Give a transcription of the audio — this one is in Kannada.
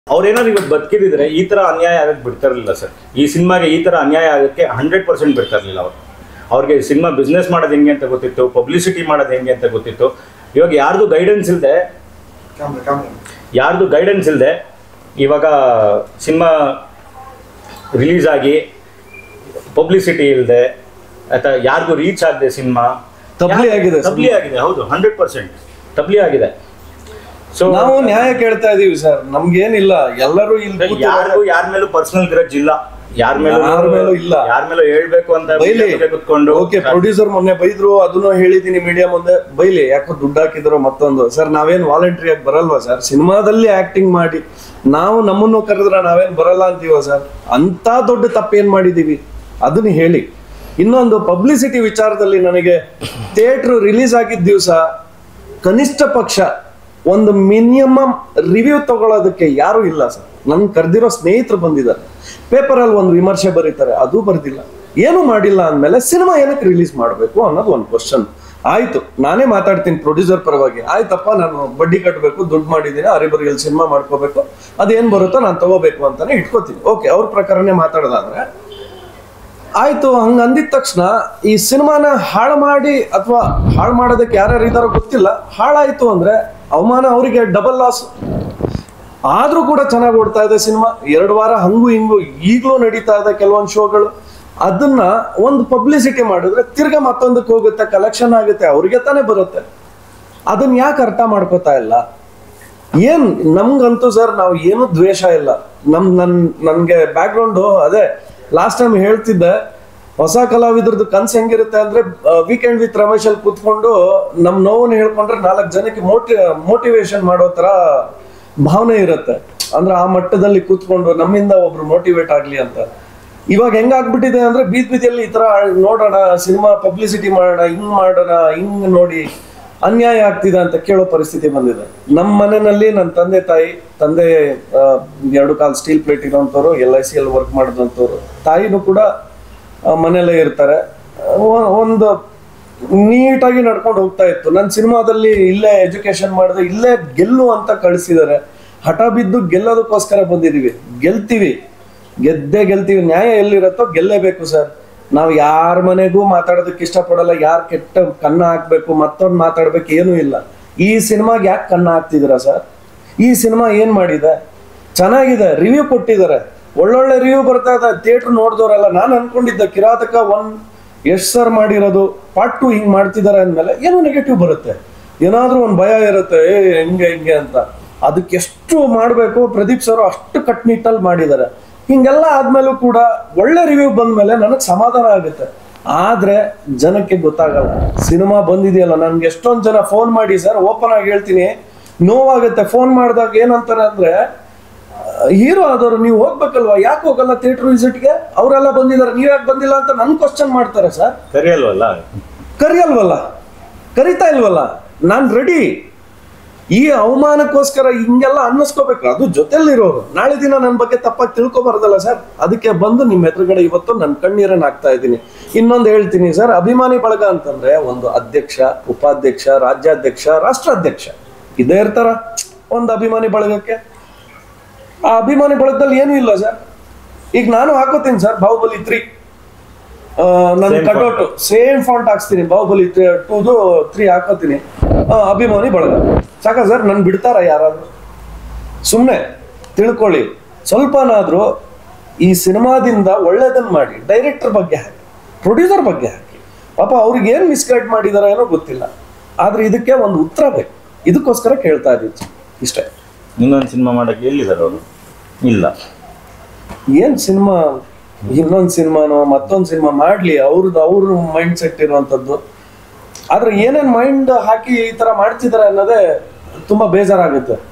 ಅವ್ರೇನಾದ್ರು ಇವತ್ತು ಬದುಕಿದ್ರೆ ಈ ತರ ಅನ್ಯಾಯ ಆಗಕ್ಕೆ ಬಿಡ್ತಾ ಇರಲಿಲ್ಲ ಸರ್ ಈ ಸಿನಿಮಾಗೆ ಈ ತರ ಅನ್ಯಾಯ ಆಗಕ್ಕೆ ಹಂಡ್ರೆಡ್ ಪರ್ಸೆಂಟ್ ಬಿಡ್ತಾ ಇರಲಿಲ್ಲ ಅವ್ರು ಅವ್ರಿಗೆ ಸಿನಿಮಾ ಬಿಸ್ನೆಸ್ ಮಾಡೋದು ಹೆಂಗೆ ಅಂತ ಗೊತ್ತಿತ್ತು ಪಬ್ಲಿಸಿಟಿ ಮಾಡೋದು ಹೆಂಗೆ ಅಂತ ಗೊತ್ತಿತ್ತು ಇವಾಗ ಯಾರ್ದು ಗೈಡೆನ್ಸ್ ಇಲ್ಲದೆ ಯಾರ್ದು ಗೈಡೆನ್ಸ್ ಇಲ್ಲದೆ ಇವಾಗ ಸಿನಿಮಾ ರಿಲೀಸ್ ಆಗಿ ಪಬ್ಲಿಸಿಟಿ ಇಲ್ಲದೆ ಅಥವಾ ಯಾರಿಗೂ ರೀಚ್ ಆಗದೆ ಸಿನಿಮಾ ತಬ್ಲಿ ಆಗಿದೆ ತಬ್ಲಿ ಆಗಿದೆ ಹೌದು ಹಂಡ್ರೆಡ್ ಪರ್ಸೆಂಟ್ ತಬ್ಲಿ ಆಗಿದೆ ಸೊ ನಾವು ನ್ಯಾಯ ಕೇಳ್ತಾ ಇದೀವಿ ಸರ್ ನಮ್ಗೇನಿಲ್ಲ ಎಲ್ಲರೂ ಇಲ್ಲಿ ಕೂತಿದ್ದಾರೆ. ಯಾರಿಗೂ ಯಾರ ಮೇಲೂ ಪರ್ಸನಲ್ ಗ್ರಜ್ ಇಲ್ಲ ಯಾರ ಮೇಲೂ ಯಾರ್ ಮೇಲೂ ಇಲ್ಲ. ಯಾರ ಮೇಲೂ ಹೇಳ್ಬೇಕು ಅಂತ ಬೈಲಿ ಜೊತೆ ಕುತ್ಕೊಂಡು ಓಕೆ ಪ್ರೊಡ್ಯೂಸರ್ ಮೊನ್ನೆ ಬೈದ್ರು ಅದನ್ನು ಹೇಳಿದೀನಿ ಮೀಡಿಯಾ ಮುಂದೆ ಬೈಲಿ ಯಾಕೋ ದುಡ್ಡು ಹಾಕಿದ್ರು ಮತ್ತೊಂದು ಸರ್ ನಾವೇನ್ ವಾಲಂಟ್ರಿ ಆಗಿ ಬರಲ್ವಾ ಸರ್ ಸಿನಿಮಾದಲ್ಲಿ ಆಕ್ಟಿಂಗ್ ಮಾಡಿ ನಾವು ನಮ್ಮನ್ನು ಕರೆದ್ರ ನಾವೇನ್ ಬರಲ್ಲ ಅಂತೀವ ಸರ್ ಅಂತ ದೊಡ್ಡ ತಪ್ಪೇನ್ ಮಾಡಿದೀವಿ ಅದನ್ನ ಹೇಳಿ ಇನ್ನೊಂದು ಪಬ್ಲಿಸಿಟಿ ವಿಚಾರದಲ್ಲಿ ನನಗೆ ಥಿಯೇಟ್ರ್ ರಿಲೀಸ್ ಆಗಿದ್ದ ದಿವಸ ಕನಿಷ್ಠ ಪಕ್ಷ ಒಂದು ಮಿನಿಮಮ್ ರಿವ್ಯೂ ತಗೊಳ್ಳೋದಕ್ಕೆ ಯಾರು ಇಲ್ಲ ಸರ್ ನನ್ ಕರೆದಿರೋ ಸ್ನೇಹಿತರು ಬಂದಿದ್ದಾರೆ ಪೇಪರಲ್ಲಿ ಒಂದು ವಿಮರ್ಶೆ ಬರೀತಾರೆ ಅದು ಬರ್ದಿಲ್ಲ ಏನು ಮಾಡಿಲ್ಲ ಅಂದಮೇಲೆ ಸಿನಿಮಾ ಏನಕ್ಕೆ ರಿಲೀಸ್ ಮಾಡಬೇಕು ಅನ್ನೋದು ಒಂದು ಕ್ವಶನ್ ಆಯ್ತು ನಾನೇ ಮಾತಾಡ್ತೀನಿ ಪ್ರೊಡ್ಯೂಸರ್ ಪರವಾಗಿ ಆಯ್ತಪ್ಪ ನಾನು ಬಡ್ಡಿ ಕಟ್ಟಬೇಕು ದುಡ್ಡು ಮಾಡಿದ್ದೀನಿ ಅರಿಬರಿಯಲ್ಲಿ ಸಿನಿಮಾ ಮಾಡ್ಕೋಬೇಕು ಅದೇನ್ ಬರುತ್ತೋ ನಾನು ತಗೋಬೇಕು ಅಂತಾನೆ ಇಟ್ಕೋತೀನಿ ಓಕೆ ಅವ್ರ ಪ್ರಕಾರನೇ ಮಾತಾಡೋದಾದ್ರೆ ಆಯ್ತು ಹಂಗ ಅಂದಿದ ತಕ್ಷಣ ಈ ಸಿನಿಮಾನ ಹಾಳು ಮಾಡಿ ಅಥವಾ ಹಾಳು ಮಾಡೋದಕ್ಕೆ ಯಾರ್ಯಾರು ಇದಾರೋ ಗೊತ್ತಿಲ್ಲ ಹಾಳಾಯ್ತು ಅಂದ್ರೆ ಅವಮಾನ ಅವರಿಗೆ ಡಬಲ್ ಲಾಸ್ ಆದ್ರೂ ಕೂಡ ಚೆನ್ನಾಗಿ ಓಡ್ತಾ ಇದೆ ಸಿನಿಮಾ ಎರಡು ವಾರ ಹಂಗು ಹಿಂಗು ಈಗಲೂ ನಡೀತಾ ಇದೆ ಕೆಲವೊಂದು ಶೋಗಳು ಅದನ್ನ ಒಂದು ಪಬ್ಲಿಸಿಟಿ ಮಾಡಿದ್ರೆ ತಿರ್ಗಾ ಮತ್ತೊಂದಕ್ಕೆ ಹೋಗುತ್ತೆ ಕಲೆಕ್ಷನ್ ಆಗುತ್ತೆ ಅವ್ರಿಗೆ ತಾನೇ ಬರುತ್ತೆ ಅದನ್ನ ಯಾಕೆ ಅರ್ಥ ಮಾಡ್ಕೋತಾ ಇಲ್ಲ ಏನ್ ನಮ್ಗಂತೂ ಸರ್ ನಾವು ಏನು ದ್ವೇಷ ಇಲ್ಲ ನಮ್ ನನ್ ನನ್ಗೆ ಬ್ಯಾಕ್ಗ್ರೌಂಡು ಅದೇ ಲಾಸ್ಟ್ ಟೈಮ್ ಹೇಳ್ತಿದ್ದೆ ಹೊಸ ಕಲಾವಿದ್ರದ್ದು ಕನ್ಸು ಹೆಂಗಿರುತ್ತೆ ಅಂದ್ರೆ ವೀಕೆಂಡ್ ವಿತ್ ರಮೇಶ್ ಅಲ್ಲಿ ಕೂತ್ಕೊಂಡು ನಮ್ ನೋವನ್ನು ಹೇಳ್ಕೊಂಡ್ರೆ ನಾಲ್ಕು ಜನಕ್ಕೆ ಮೋಟಿ ಮೋಟಿವೇಶನ್ ಮಾಡೋ ತರ ಭಾವನೆ ಇರುತ್ತೆ ಅಂದ್ರೆ ಆ ಮಟ್ಟದಲ್ಲಿ ಕೂತ್ಕೊಂಡು ನಮ್ಮಿಂದ ಒಬ್ರು ಮೋಟಿವೇಟ್ ಆಗ್ಲಿ ಅಂತ ಇವಾಗ ಹೆಂಗಾಗ್ಬಿಟ್ಟಿದೆ ಅಂದ್ರೆ ಬೀದ್ ಬೀದಿಯಲ್ಲಿ ಈ ತರ ನೋಡೋಣ ಸಿನಿಮಾ ಪಬ್ಲಿಸಿಟಿ ಮಾಡೋಣ ಹಿಂಗ್ ಮಾಡೋಣ ಹಿಂಗ್ ನೋಡಿ ಅನ್ಯಾಯ ಆಗ್ತಿದೆ ಅಂತ ಕೇಳೋ ಪರಿಸ್ಥಿತಿ ಬಂದಿದೆ ನಮ್ಮ ಮನೆಯಲ್ಲಿ ನನ್ನ ತಂದೆ ತಾಯಿ ತಂದೆ ಆ, ಎರಡು ಕಾಲ್ ಸ್ಟೀಲ್ ಪ್ಲೇಟ್ ಇರೋಂಥವ್ರು ಎಲ್ ಐ ಸಿ ಅಲ್ಲಿ ವರ್ಕ್ ಮಾಡಿದಂಥವ್ರು ತಾಯಿನೂ ಕೂಡ ಆ, ಮನೆಯಲ್ಲೇ ಇರ್ತಾರೆ ಒ- ಒಂದು ನೀಟಾಗಿ ನಡ್ಕೊಂಡು ಹೋಗ್ತಾ ಇತ್ತು ನನ್ನ ಸಿನಿಮಾದಲ್ಲಿ ಇಲ್ಲೇ ಎಜುಕೇಶನ್ ಮಾಡಿದೆ ಇಲ್ಲೇ ಗೆಲ್ಲು ಅಂತ ಕಳಿಸಿದ್ದಾರೆ ಹಠ ಬಿದ್ದು ಗೆಲ್ಲೋದಕ್ಕೋಸ್ಕರ ಬಂದಿದೀವಿ ಗೆಲ್ತೀವಿ ಗೆದ್ದೇ ಗೆಲ್ತೀವಿ ನ್ಯಾಯ ಎಲ್ಲಿರುತ್ತೋ ಗೆಲ್ಲೇಬೇಕು ಸರ್ ನಾವು ಯಾರ ಮನೆಗೂ ಮಾತಾಡೋದಕ್ಕೆ ಇಷ್ಟಪಡಲ್ಲ ಯಾರು ಕೆಟ್ಟ ಕನ್ನ ಹಾಕ್ಬೇಕು ಮತ್ತೊಂದು ಮಾತಾಡ್ಬೇಕು ಏನೂ ಇಲ್ಲ ಈ ಸಿನಿಮಾಗೆ ಯಾಕೆ ಕನ್ನ ಹಾಕ್ತಿದ್ದೀರಾ ಸರ್ ಈ ಸಿನಿಮಾ ಏನ್ ಮಾಡಿದೆ ಚೆನ್ನಾಗಿದೆ ರಿವ್ಯೂ ಕೊಟ್ಟಿದ್ದಾರೆ ಒಳ್ಳೊಳ್ಳೆ ರಿವ್ಯೂ ಬರ್ತಾ ಇದೆ ಥಿಯೇಟರ್ ನೋಡಿದವರೆಲ್ಲ ನಾನು ಅನ್ಕೊಂಡಿದ್ದೆ ಕಿರಾತಕ ಒನ್ ಎಷ್ಟ್ ಸರ್ ಮಾಡಿರೋದು ಪಾರ್ಟ್ ಟು ಹಿಂಗ್ ಮಾಡ್ತಿದ್ದಾರೆ ಅಂದ್ಮೇಲೆ ಏನೋ ನೆಗೆಟಿವ್ ಬರುತ್ತೆ ಏನಾದ್ರೂ ಒಂದು ಭಯ ಇರುತ್ತೆ ಏ ಹಿಂಗೆ ಹಿಂಗೆ ಅಂತ ಅದಕ್ಕೆ ಎಷ್ಟು ಮಾಡಬೇಕು ಪ್ರದೀಪ್ ಸರ್ ಅಷ್ಟು ಕಟ್ನಿಟ್ಟಲ್ಲಿ ಮಾಡಿದ್ದಾರೆ ಹಿಂಗೆಲ್ಲ ಆದ್ಮೇಲೂ ಕೂಡ ಒಳ್ಳೆ ರಿವ್ಯೂ ಬಂದ್ಮೇಲೆ ನನಗೆ ಸಮಾಧಾನ ಆಗುತ್ತೆ ಆದ್ರೆ ಜನಕ್ಕೆ ಗೊತ್ತಾಗಲ್ಲ ಸಿನಿಮಾ ಬಂದಿದೆಯಲ್ಲ ನನ್ಗೆ ಎಷ್ಟೊಂದ್ ಜನ ಫೋನ್ ಮಾಡಿ ಸರ್ ಓಪನ್ ಆಗಿ ಹೇಳ್ತೀನಿ ನೋವಾಗುತ್ತೆ ಫೋನ್ ಮಾಡಿದಾಗ ಏನಂತಾರೆ ಅಂದ್ರೆ ಹೀರೋ ಆದವರು ನೀವು ಹೋಗ್ಬೇಕಲ್ವಾ ಯಾಕೆ ಹೋಗಲ್ಲ ಥಿಯೇಟರ್ ವಿಸಿಟ್ಗೆ ಅವರೆಲ್ಲ ಬಂದಿದ್ದಾರೆ ನೀವ್ ಯಾಕೆ ಬಂದಿಲ್ಲ ಅಂತ ನನ್ ಕ್ವಶನ್ ಮಾಡ್ತಾರೆ ಸರ್ ಸರಿ ಅಲ್ವಲ್ಲ ಕರಿಯಲ್ವಲ್ಲ ಕರಿತಾ ಇಲ್ವಲ್ಲ ನಾನ್ ರೆಡಿ ಈ ಅವಮಾನಕ್ಕೋಸ್ಕರ ಹಿಂಗೆಲ್ಲ ಅನ್ನಿಸ್ಕೋಬೇಕು ಅದು ಜೊತೆಲಿರೋರು ನಾಳೆ ದಿನ ನನ್ನ ಬಗ್ಗೆ ತಪ್ಪಾಗಿ ತಿಳ್ಕೊಬಾರ್ದಲ್ಲ ಸರ್ ಅದಕ್ಕೆ ಬಂದು ನಿಮ್ಮ ಎದುರುಗಡೆ ಇವತ್ತು ನನ್ನ ಕಣ್ಣೀರನ್ನ ಹಾಕ್ತಾ ಇದ್ದೀನಿ ಇನ್ನೊಂದು ಹೇಳ್ತೀನಿ ಸರ್ ಅಭಿಮಾನಿ ಬಳಗ ಅಂತಂದ್ರೆ ಒಂದು ಅಧ್ಯಕ್ಷ ಉಪಾಧ್ಯಕ್ಷ ರಾಜ್ಯಾಧ್ಯಕ್ಷ ರಾಷ್ಟ್ರಾಧ್ಯಕ್ಷ ಇದೇ ಇರ್ತಾರ ಒಂದು ಅಭಿಮಾನಿ ಬಳಗಕ್ಕೆ ಆ ಅಭಿಮಾನಿ ಬಳಗದಲ್ಲಿ ಏನೂ ಇಲ್ಲ ಸರ್ ಈಗ ನಾನು ಹಾಕೋತೀನಿ ಸರ್ ಬಾಹುಬಲಿ ತ್ರೀ ನನ್ನ Same ಕಟೌಟ್ ಸೇಮ್ ಫಾಂಟ್ ಹಾಕ್ಸ್ತೀನಿ ಬಾಹುಬಲಿ ಟೂದು ತ್ರೀ ಹಾಕೋತೀನಿ ಆ, ಅಭಿಮಾನಿ ಬಳಗ ಸಾಕ ಸರ್ ನನ್ ಬಿಡ್ತಾರ ಯಾರಾದ್ರೂ ಸುಮ್ಮನೆ ತಿಳ್ಕೊಳ್ಳಿ ಸ್ವಲ್ಪನಾದ್ರೂ ಈ ಸಿನಿಮಾದಿಂದ ಒಳ್ಳೇದನ್ನ ಮಾಡಿ ಡೈರೆಕ್ಟರ್ ಬಗ್ಗೆ ಹಾಕಿ ಪ್ರೊಡ್ಯೂಸರ್ ಬಗ್ಗೆ ಹಾಕಿ ಪಾಪ ಅವ್ರಿಗೆ ಏನ್ ಮಿಸ್ಗೈಡ್ ಮಾಡಿದಾರ ಏನೋ ಗೊತ್ತಿಲ್ಲ ಆದ್ರೆ ಇದಕ್ಕೆ ಒಂದು ಉತ್ತರ ಬೇಕು ಇದಕ್ಕೋಸ್ಕರ ಕೇಳ್ತಾ ಇದ್ದೀವಿ ಇಷ್ಟೇ ಇನ್ನೊಂದು ಸಿನಿಮಾ ಮಾಡಕ್ಕೆ ಎಲ್ಲಿದ್ದಾರೆ ಅವರು ಇಲ್ಲ ಏನ್ ಸಿನಿಮಾ ಇನ್ನೊಂದ್ ಸಿನಿಮಾನೋ ಮತ್ತೊಂದ್ ಸಿನಿಮಾ ಮಾಡ್ಲಿ ಅವ್ರದ್ದು ಅವ್ರ ಮೈಂಡ್ ಸೆಟ್ ಇರುವಂತದ್ದು ಆದ್ರೆ ಏನೇನ್ ಮೈಂಡ್ ಹಾಕಿ ಈ ತರ ಮಾಡ್ತಿದಾರೆ ಅನ್ನೋದೇ ತುಂಬಾ ಬೇಜಾರಾಗುತ್ತೆ